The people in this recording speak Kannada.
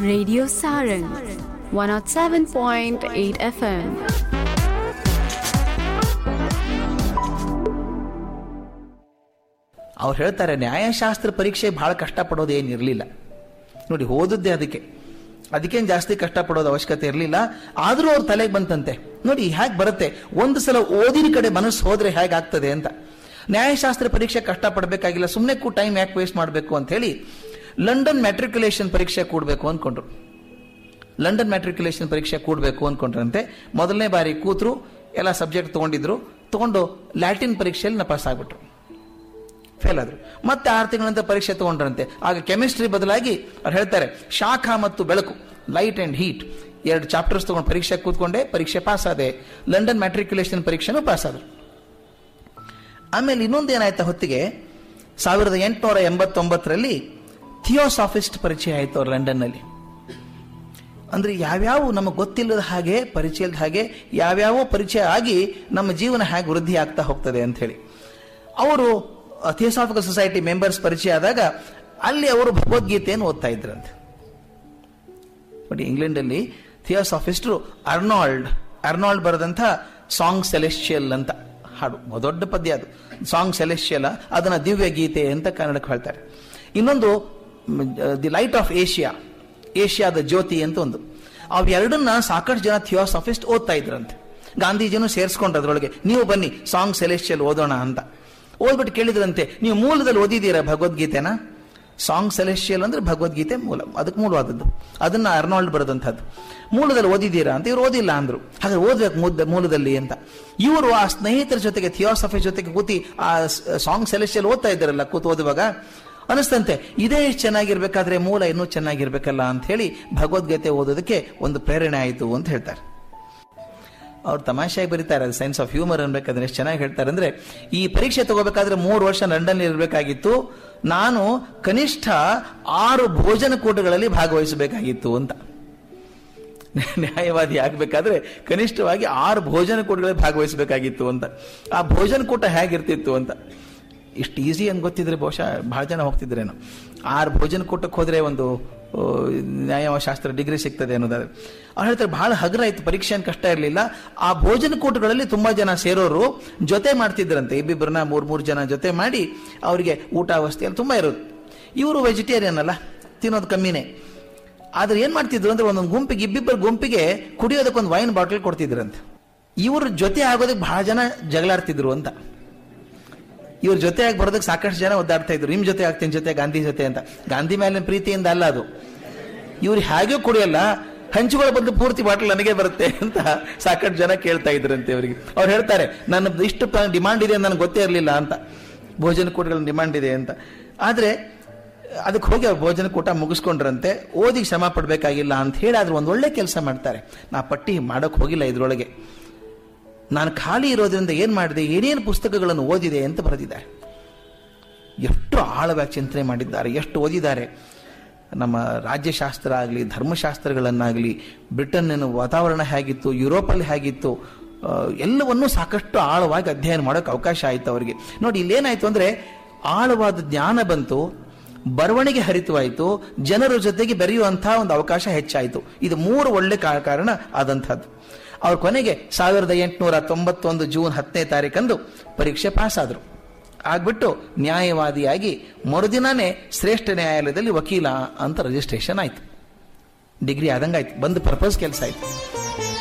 Radio Saran 107.8 FM. ಅವ್ರು ಹೇಳ್ತಾರೆ ನ್ಯಾಯಶಾಸ್ತ್ರ ಪರೀಕ್ಷೆ ಬಹಳ ಕಷ್ಟಪಡೋದು ಏನಿರಲಿಲ್ಲ ನೋಡಿ ಓದದ್ದೇ ಅದಕ್ಕೆ ಅದಕ್ಕೇನು ಜಾಸ್ತಿ ಕಷ್ಟಪಡೋದು ಅವಶ್ಯಕತೆ ಇರಲಿಲ್ಲ ಆದರೂ ಅವ್ರ ತಲೆಗೆ ಬಂತಂತೆ ನೋಡಿ ಹೇಗೆ ಬರುತ್ತೆ ಒಂದು ಸಲ ಓದಿನ ಕಡೆ ಮನಸ್ಸು ಹೋದ್ರೆ ಹೇಗಾಗ್ತದೆ ಅಂತ ನ್ಯಾಯಶಾಸ್ತ್ರ ಪರೀಕ್ಷೆ ಕಷ್ಟಪಡಬೇಕಾಗಿಲ್ಲ ಸುಮ್ಮನೆ ಕೂ ಟೈಮ್ ಯಾಕೆ ವೇಸ್ಟ್ ಮಾಡಬೇಕು ಅಂತ ಹೇಳಿ ಲಂಡನ್ ಮ್ಯಾಟ್ರಿಕ್ಯುಲೇಷನ್ ಪರೀಕ್ಷೆ ಕೂಡಬೇಕು ಅಂದ್ಕೊಂಡ್ರು ಲಂಡನ್ ಮ್ಯಾಟ್ರಿಕ್ಯುಲೇಷನ್ ಪರೀಕ್ಷೆ ಕೂಡಬೇಕು ಅಂದ್ಕೊಂಡ್ರಂತೆ ಮೊದಲನೇ ಬಾರಿ ಕೂತರು ಎಲ್ಲ ಸಬ್ಜೆಕ್ಟ್ ತಗೊಂಡಿದ್ರು ತಗೊಂಡು ಲ್ಯಾಟಿನ್ ಪರೀಕ್ಷೆಯಲ್ಲಿ ನಪಾಸ್ ಆಗ್ಬಿಟ್ರು ಫೇಲ್ ಆದ್ರು ಮತ್ತೆ ಆರು ತಿಂಗಳ ನಂತರ ಪರೀಕ್ಷೆ ತಗೊಂಡ್ರಂತೆ ಆಗ ಕೆಮಿಸ್ಟ್ರಿ ಬದಲಾಗಿ ಅವ್ರು ಹೇಳ್ತಾರೆ ಶಾಖ ಮತ್ತು ಬೆಳಕು ಲೈಟ್ ಅಂಡ್ ಹೀಟ್ ಎರಡು ಚಾಪ್ಟರ್ಸ್ ತಗೊಂಡು ಪರೀಕ್ಷೆ ಕೂತ್ಕೊಂಡೆ ಪರೀಕ್ಷೆ ಪಾಸ್ ಆದೆ ಲಂಡನ್ ಮ್ಯಾಟ್ರಿಕ್ಯುಲೇಷನ್ ಪರೀಕ್ಷೆನೂ ಪಾಸ್ ಆದ್ರು ಆಮೇಲೆ ಇನ್ನೊಂದು ಏನಾಯ್ತಾ ಹೊತ್ತಿಗೆ ಸಾವಿರದ ಎಂಟುನೂರ ಎಂಬತ್ತೊಂಬತ್ತರಲ್ಲಿ ಥಿಯೋಸಾಫಿಸ್ಟ್ ಪರಿಚಯ ಆಯಿತು ಅವ್ರು ಲಂಡನ್ನಲ್ಲಿ ಅಂದ್ರೆ ಯಾವ್ಯಾವ ನಮಗೆ ಗೊತ್ತಿಲ್ಲದ ಹಾಗೆ ಪರಿಚಯದ ಹಾಗೆ ಯಾವ್ಯಾವ ಪರಿಚಯ ಆಗಿ ನಮ್ಮ ಜೀವನ ಹೇಗೆ ವೃದ್ಧಿ ಆಗ್ತಾ ಹೋಗ್ತದೆ ಅಂತ ಹೇಳಿ ಅವರು ಥಿಯೋಸಾಫಿಕಲ್ ಸೊಸೈಟಿ ಮೆಂಬರ್ಸ್ ಪರಿಚಯ ಆದಾಗ ಅಲ್ಲಿ ಅವರು ಭಗವದ್ಗೀತೆಯನ್ನು ಓದ್ತಾ ಇದ್ರಂತೆ ನೋಡಿ ಇಂಗ್ಲೆಂಡಲ್ಲಿ ಥಿಯೋಸಾಫಿಸ್ಟ್ರು ಅರ್ನಾಲ್ಡ್ ಅರ್ನಾಲ್ಡ್ ಬರೆದಂಥ ಸಾಂಗ್ ಸೆಲೆಸ್ಟಿಯಲ್ ಅಂತ ಹಾಡು ದೊಡ್ಡ ಪದ್ಯ ಅದು ಸಾಂಗ್ ಸೆಲೆಸ್ಟಿಯಲ್ ಅದನ್ನ ದಿವ್ಯ ಗೀತೆ ಅಂತ ಕನ್ನಡಕ್ಕೆ ಹೇಳ್ತಾರೆ ಇನ್ನೊಂದು ದಿ ಲೈಟ್ ಆಫ್ ಏಷ್ಯಾ ಏಷ್ಯಾದ ಜ್ಯೋತಿ ಅಂತ ಒಂದು ಅವೆರಡನ್ನ ಸಾಕಷ್ಟು ಜನ ಥಿಯೋಸಾಫಿಸ್ಟ್ ಓದ್ತಾ ಇದ್ರಂತೆ ಗಾಂಧೀಜಿನೂ ಸೇರಿಸ್ಕೊಂಡ್ರು ಅದ್ರೊಳಗೆ ನೀವು ಬನ್ನಿ ಸಾಂಗ್ ಸೆಲೆಸ್ಟಿಯಲ್ ಓದೋಣ ಅಂತ ಓದ್ಬಿಟ್ಟು ಕೇಳಿದ್ರಂತೆ ನೀವು ಮೂಲದಲ್ಲಿ ಓದಿದ್ದೀರಾ ಭಗವದ್ಗೀತೆನ ಸಾಂಗ್ ಸೆಲೆಸ್ಟಿಯಲ್ ಅಂದ್ರೆ ಭಗವದ್ಗೀತೆ ಮೂಲ ಅದಕ್ಕೆ ಮೂಲವಾದದ್ದು ಅದನ್ನ ಅರ್ನಾಲ್ಡ್ ಬರೆದಂಥದ್ದು ಮೂಲದಲ್ಲಿ ಓದಿದ್ದೀರಾ ಅಂತ ಇವ್ರು ಓದಿಲ್ಲ ಅಂದ್ರು ಹಾಗೆ ಓದ್ಬೇಕು ಮುದ್ದ ಮೂಲದಲ್ಲಿ ಅಂತ ಇವರು ಆ ಸ್ನೇಹಿತರ ಜೊತೆಗೆ ಥಿಯೋಸಫಿ ಜೊತೆಗೆ ಕೂತಿ ಆ ಸಾಂಗ್ ಸೆಲೆಸ್ಟಿಯಲ್ ಓದ್ತಾ ಇದ್ದಾರಲ್ಲ ಕೂತು ಓದುವಾಗ ಅನಿಸ್ತಂತೆ ಇದೇ ಚೆನ್ನಾಗಿರ್ಬೇಕಾದ್ರೆ ಮೂಲ ಇನ್ನೂ ಚೆನ್ನಾಗಿರ್ಬೇಕಲ್ಲ ಅಂತ ಹೇಳಿ ಭಗವದ್ಗೀತೆ ಓದೋದಕ್ಕೆ ಒಂದು ಪ್ರೇರಣೆ ಆಯಿತು ಅಂತ ಹೇಳ್ತಾರೆ ಅವ್ರು ತಮಾಷೆಯಾಗಿ ಬರೀತಾರೆ ಅದು ಸೈನ್ಸ್ ಆಫ್ ಹ್ಯೂಮರ್ ಅನ್ಬೇಕಾದ್ರೆ ಎಷ್ಟು ಚೆನ್ನಾಗಿ ಹೇಳ್ತಾರೆ ಅಂದ್ರೆ ಈ ಪರೀಕ್ಷೆ ತಗೋಬೇಕಾದ್ರೆ ಮೂರು ವರ್ಷ ಲಂಡನ್ ಇರಬೇಕಾಗಿತ್ತು ನಾನು ಕನಿಷ್ಠ ಆರು ಭೋಜನ ಕೂಟಗಳಲ್ಲಿ ಭಾಗವಹಿಸಬೇಕಾಗಿತ್ತು ಅಂತ ನ್ಯಾಯವಾದಿ ಆಗ್ಬೇಕಾದ್ರೆ ಕನಿಷ್ಠವಾಗಿ ಆರು ಭೋಜನ ಕೂಟಗಳಲ್ಲಿ ಭಾಗವಹಿಸಬೇಕಾಗಿತ್ತು ಅಂತ ಆ ಭೋಜನ ಕೂಟ ಹೇಗಿರ್ತಿತ್ತು ಅಂತ ಇಷ್ಟು ಈಸಿ ಅಂತ ಗೊತ್ತಿದ್ರೆ ಬಹುಶಃ ಬಹಳ ಜನ ಹೋಗ್ತಿದ್ರೇನು ಆರು ಭೋಜನ ಕೂಟಕ್ಕೆ ಹೋದ್ರೆ ಒಂದು ನ್ಯಾಯಶಾಸ್ತ್ರ ಡಿಗ್ರಿ ಸಿಗ್ತದೆ ಅನ್ನೋದಾದ್ರೆ ಅವ್ರು ಹೇಳ್ತಾರೆ ಬಹಳ ಹಗುರ ಇತ್ತು ಪರೀಕ್ಷೆ ಏನು ಕಷ್ಟ ಇರಲಿಲ್ಲ ಆ ಭೋಜನ ಕೂಟಗಳಲ್ಲಿ ತುಂಬಾ ಜನ ಸೇರೋರು ಜೊತೆ ಮಾಡ್ತಿದ್ರಂತೆ ಇಬ್ಬಿಬ್ಬರನ್ನ ಮೂರ್ ಮೂರು ಜನ ಜೊತೆ ಮಾಡಿ ಅವರಿಗೆ ಊಟ ಅವಸ್ಥೆ ಎಲ್ಲ ತುಂಬಾ ಇರೋದು ಇವರು ವೆಜಿಟೇರಿಯನ್ ಅಲ್ಲ ತಿನ್ನೋದು ಕಮ್ಮಿನೇ ಆದ್ರೆ ಏನ್ ಮಾಡ್ತಿದ್ರು ಅಂದ್ರೆ ಒಂದೊಂದು ಗುಂಪಿಗೆ ಇಬ್ಬಿಬ್ಬರ ಗುಂಪಿಗೆ ಕುಡಿಯೋದಕ್ಕೊಂದು ವೈನ್ ಬಾಟಲ್ ಕೊಡ್ತಿದ್ರಂತೆ ಇವ್ರ ಜೊತೆ ಆಗೋದಕ್ಕೆ ಬಹಳ ಜನ ಜಗಳಾಡ್ತಿದ್ರು ಅಂತ ಇವ್ರ ಜೊತೆಯಾಗಿ ಬರೋದಕ್ಕೆ ಸಾಕಷ್ಟು ಜನ ಒದ್ದಾಡ್ತಾ ಇದ್ರು ನಿಮ್ ಜೊತೆ ಆಗ್ತೀನಿ ಜೊತೆ ಗಾಂಧಿ ಜೊತೆ ಅಂತ ಗಾಂಧಿ ಮೇಲಿನ ಪ್ರೀತಿಯಿಂದ ಅಲ್ಲ ಅದು ಇವ್ರು ಹೇಗೆ ಕುಡಿಯಲ್ಲ ಹಂಚುಗಳ ಬದಲು ಪೂರ್ತಿ ಬಾಟಲ್ ನನಗೆ ಬರುತ್ತೆ ಅಂತ ಸಾಕಷ್ಟು ಜನ ಕೇಳ್ತಾ ಇದ್ರಂತೆ ಅವರಿಗೆ ಅವ್ರು ಹೇಳ್ತಾರೆ ನನ್ನ ಇಷ್ಟು ಡಿಮಾಂಡ್ ಇದೆ ನನಗೆ ಗೊತ್ತೇ ಇರಲಿಲ್ಲ ಅಂತ ಭೋಜನ ಕೂಟಗಳ ಡಿಮಾಂಡ್ ಇದೆ ಅಂತ ಆದ್ರೆ ಅದಕ್ಕೆ ಹೋಗಿ ಅವ್ರು ಭೋಜನ ಕೂಟ ಮುಗಿಸ್ಕೊಂಡ್ರಂತೆ ಓದಿ ಶ್ರಮ ಪಡ್ಬೇಕಾಗಿಲ್ಲ ಅಂತ ಹೇಳಿ ಆದ್ರೆ ಒಂದು ಒಳ್ಳೆ ಕೆಲಸ ಮಾಡ್ತಾರೆ ನಾ ಪಟ್ಟಿ ಮಾಡಕ್ ಹೋಗಿಲ್ಲ ಇದ್ರೊಳಗೆ ನಾನು ಖಾಲಿ ಇರೋದ್ರಿಂದ ಏನ್ ಮಾಡಿದೆ ಏನೇನು ಪುಸ್ತಕಗಳನ್ನು ಓದಿದೆ ಅಂತ ಬರೆದಿದ್ದಾರೆ ಎಷ್ಟು ಆಳವಾಗಿ ಚಿಂತನೆ ಮಾಡಿದ್ದಾರೆ ಎಷ್ಟು ಓದಿದ್ದಾರೆ ನಮ್ಮ ರಾಜ್ಯಶಾಸ್ತ್ರ ಆಗಲಿ ಧರ್ಮಶಾಸ್ತ್ರಗಳನ್ನಾಗಲಿ ಬ್ರಿಟನ್ನಿನ ವಾತಾವರಣ ಹೇಗಿತ್ತು ಯುರೋಪಲ್ಲಿ ಹೇಗಿತ್ತು ಎಲ್ಲವನ್ನೂ ಸಾಕಷ್ಟು ಆಳವಾಗಿ ಅಧ್ಯಯನ ಮಾಡೋಕೆ ಅವಕಾಶ ಆಯಿತು ಅವರಿಗೆ ನೋಡಿ ಇಲ್ಲೇನಾಯ್ತು ಅಂದ್ರೆ ಆಳವಾದ ಜ್ಞಾನ ಬಂತು ಬರವಣಿಗೆ ಹರಿತವಾಯಿತು ಜನರ ಜೊತೆಗೆ ಬೆರೆಯುವಂತಹ ಒಂದು ಅವಕಾಶ ಹೆಚ್ಚಾಯಿತು ಇದು ಮೂರು ಒಳ್ಳೆ ಕಾರಣ ಆದಂಥದ್ದು ಅವ್ರ ಕೊನೆಗೆ ಸಾವಿರದ ಎಂಟುನೂರ ತೊಂಬತ್ತೊಂದು ಜೂನ್ ಹತ್ತನೇ ತಾರೀಕಂದು ಪರೀಕ್ಷೆ ಪಾಸ್ ಆದರು ಆಗ್ಬಿಟ್ಟು ನ್ಯಾಯವಾದಿಯಾಗಿ ಮರುದಿನನೇ ಶ್ರೇಷ್ಠ ನ್ಯಾಯಾಲಯದಲ್ಲಿ ವಕೀಲ ಅಂತ ರಿಜಿಸ್ಟ್ರೇಷನ್ ಆಯ್ತು ಡಿಗ್ರಿ ಆದಂಗಾಯ್ತು ಬಂದು ಪರ್ಪಸ್ ಕೆಲಸ ಆಯ್ತು